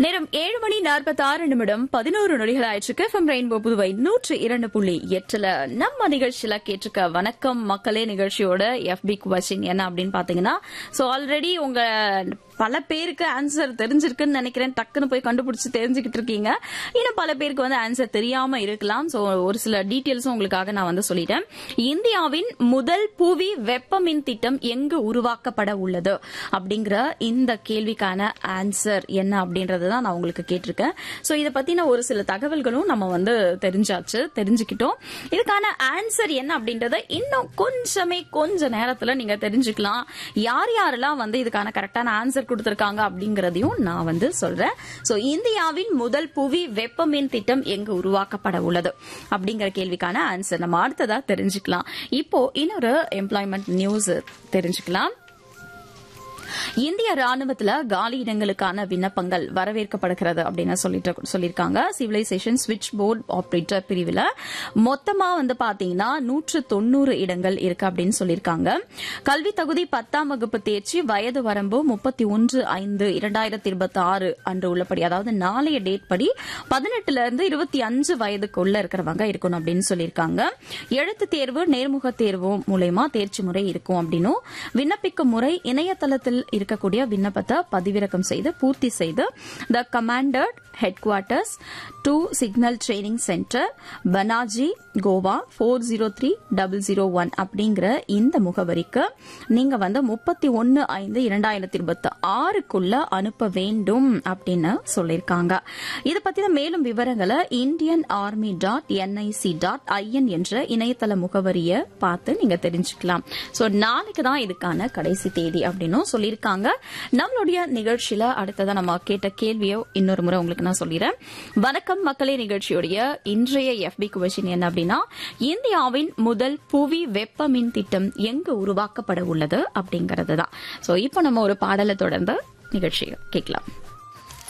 நேரம் ஏழு மணி நாற்பத்தி ஆறு நிமிடம் பதினோரு நொடிகள் ஆயிடுச்சு எஃப்எம் ரெயின்போ புதுவை நூற்று இரண்டு புள்ளி எட்டுல நம்ம நிகழ்ச்சியில கேட்டிருக்க வணக்கம் மக்களே நிகழ்ச்சியோட எஃபி கொஸ்டின் என்ன அப்படின்னு பாத்தீங்கன்னா சோ ஆல்ரெடி உங்க பல பேருக்கு ஆன்சர் தெரிஞ்சிருக்குன்னு நினைக்கிறேன் டக்குன்னு போய் கண்டுபிடிச்சு தெரிஞ்சுக்கிட்டு இருக்கீங்க இன்னும் பல பேருக்கு வந்து ஆன்சர் தெரியாம இருக்கலாம் சோ ஒரு சில டீட்டெயில்ஸும் உங்களுக்காக நான் வந்து சொல்லிட்டேன் இந்தியாவின் முதல் புவி வெப்பமின் திட்டம் எங்கு உருவாக்கப்பட உள்ளது அப்படிங்கிற இந்த கேள்விக்கான ஆன்சர் என்ன அப்படின்றது தான் நான் உங்களுக்கு கேட்டிருக்கேன் சோ இதை பத்தின ஒரு சில தகவல்களும் நம்ம வந்து தெரிஞ்சாச்சு தெரிஞ்சுக்கிட்டோம் இதுக்கான ஆன்சர் என்ன அப்படின்றத இன்னும் கொஞ்சமே கொஞ்ச நேரத்துல நீங்க தெரிஞ்சுக்கலாம் யார் யாரெல்லாம் வந்து இதுக்கான கரெக்டான ஆன்சர் கொடுத்திருக்காங்க அப்படிங்கறதையும் நான் வந்து சொல்றேன் சோ இந்தியாவின் முதல் புவி வெப்பமின் திட்டம் எங்கு உருவாக்கப்பட உள்ளது அப்படிங்கிற கேள்விக்கான ஆன்சர் நம்ம அடுத்ததா தெரிஞ்சுக்கலாம் இப்போ இன்னொரு எம்ப்ளாய்மெண்ட் நியூஸ் தெரிஞ்சுக்கலாம் இந்திய ராணுவத்துல காலி இடங்களுக்கான விண்ணப்பங்கள் வரவேற்கப்படுகிறது அப்படின்னு சொல்லிட்டு சொல்லியிருக்காங்க சிவிலைசேஷன் ஸ்விட்ச் போர்டு ஆபரேட்டர் பிரிவுல மொத்தமா வந்து பாத்தீங்கன்னா நூற்று தொண்ணூறு இடங்கள் இருக்கு அப்படின்னு சொல்லியிருக்காங்க கல்வி தகுதி பத்தாம் வகுப்பு தேர்ச்சி வயது வரம்பு முப்பத்தி ஒன்று ஐந்து இரண்டாயிரத்தி இருபத்தி ஆறு அன்று உள்ளபடி அதாவது நாளைய டேட் படி பதினெட்டுல இருந்து இருபத்தி அஞ்சு வயதுக்குள்ள இருக்கிறவங்க இருக்கணும் அப்படின்னு சொல்லியிருக்காங்க எழுத்து தேர்வு நேர்முக தேர்வு மூலயமா தேர்ச்சி முறை இருக்கும் அப்படின்னும் விண்ணப்பிக்கும் முறை இணையதளத்தில் இருக்கக்கூடிய விண்ணப்பத்தை பதிவிறக்கம் செய்து பூர்த்தி செய்து the commander headquarters two signal training centre Panaji Goa four zero three double zero one அப்படிங்கிற இந்த முகவரிக்கு நீங்க வந்து முப்பத்தி ஒன்னு ஐந்து இரண்டாயிரத்தி இருபத்தி ஆறுக்குள்ள அனுப்ப வேண்டும் அப்படின்னு சொல்லியிருக்காங்க இது பத்தின மேலும் விவரங்களை Indian army dot NIC dot IN என்ற இணையதள முகவரியை பார்த்து நீங்க தெரிஞ்சுக்கலாம் சோ நாளைக்கு தான் இதுக்கான கடைசி தேதி அப்படின்னும் சொல்லியிருக்காங்க நம்மளுடைய நிகழ்ச்சியில அடுத்ததா நம்ம கேட்ட கேள்வியோ இன்னொரு முறை உங்களுக்கு நான் சொல்லிடுறேன் வணக்கம் மக்களே நிகழ்ச்சியுடைய இன்றைய எஃபி கொஷின் என்ன அப்படின்னா இந்தியாவின் முதல் புவி வெப்ப மின் திட்டம் எங்கு உருவாக்கப்பட உள்ளது அப்படிங்கிறது தான் சோ இப்போ நம்ம ஒரு பாடலை தொடர்ந்து நிகழ்ச்சியை கேட்கலாம்